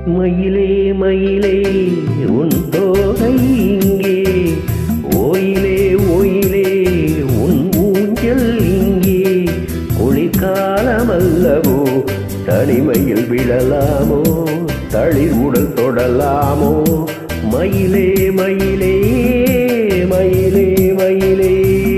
மயிலே மயிலே உன் தோகை இங்கே ஓயிலே ஓயிலே உன் ஊஞ்சல் இங்கே குளிர்காலமல்லவோ தனிமையில் விழலாமோ தளிர் உடல் தொடலாமோ மயிலே மயிலே மயிலே மயிலே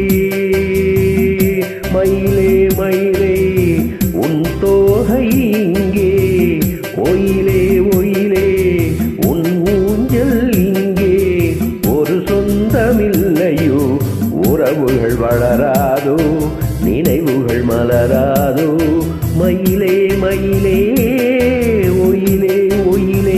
மயிலே மயிலே உன் தோகை இங்கே ஒயிலே ஒயிலே உன் ஊஞ்சல் இங்கே ஒரு சொந்தமில்லையோ உறவுகள் வளராதோ நினைவுகள் மலராதோ மயிலே மயிலே ஒயிலே ஒயிலே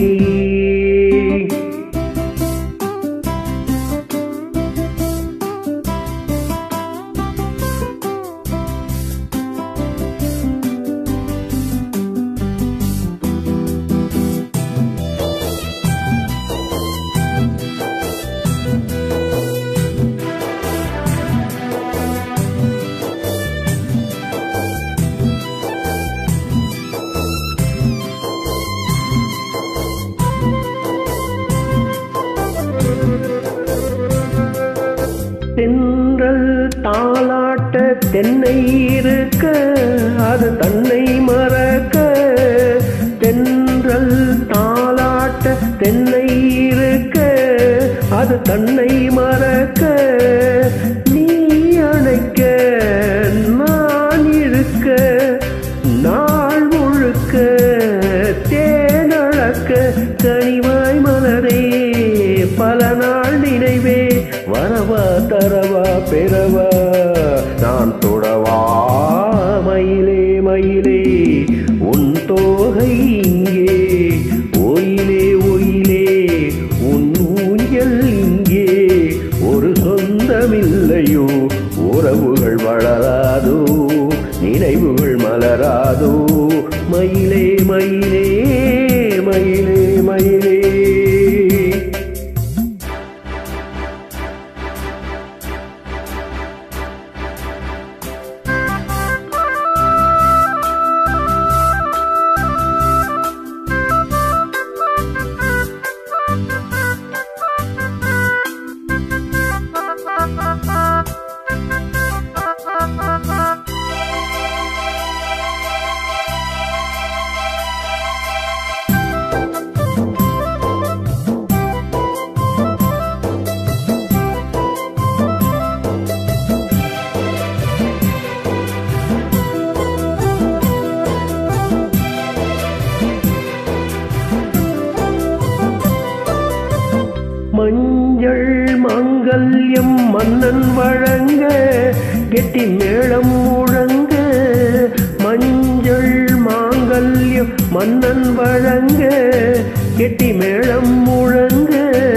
தென்றல் தாளாட்ட தென்னை இருக்க அது தன்னை மறக்க தென்றல் தாளாட்ட தென்னை இருக்க அது தன்னை மறக்க நீ அணைக்க நான் இருக்க நாள் முழுக்க தேனழக்க கனிவாய் மலரே பல நாள் நினைவே வரவா தரவா பெறவா நான் தொடவா மயிலே மயிலே உன் தோகை இங்கே ஒயிலே ஒயிலே உன் ஊஞ்சல் இங்கே ஒரு சொந்தமில்லையோ உறவுகள் வளராதோ நினைவுகள் மலராதோ மயிலே மயிலே மயிலே மயிலே மஞ்சள் மாங்கல்யம் மன்னன் வழங்க கெட்டி மேளம் முழங்க மஞ்சள் மாங்கல்யம் மன்னன் வழங்க கெட்டி மேளம் முழங்க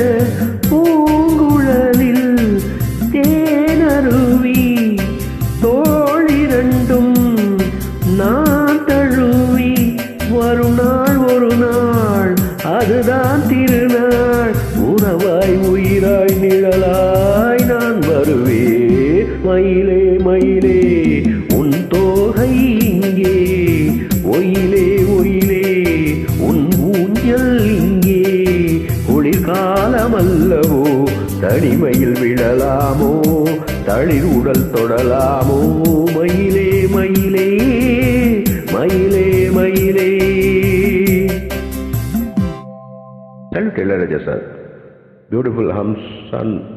பூங்குழலில் தேனருவி தோழிரண்டும் நான் தழுவி வரும் நாள் ஒரு நாள் அதுதான் திருநாள் உறவாய் உயிராய் நிழலாய் நான் வருவே மயிலே மயிலே உன் தோகை இங்கே ஒயிலே ஒயிலே உன் ஊஞ்சல் இங்கே குளிர்காலமல்லவோ தனிமையில் விழலாமோ தளிர் உடல் தொடலாமோ மயிலே மயிலே மயிலே மயிலே Salute Ilayaraja sir. Beautiful hums and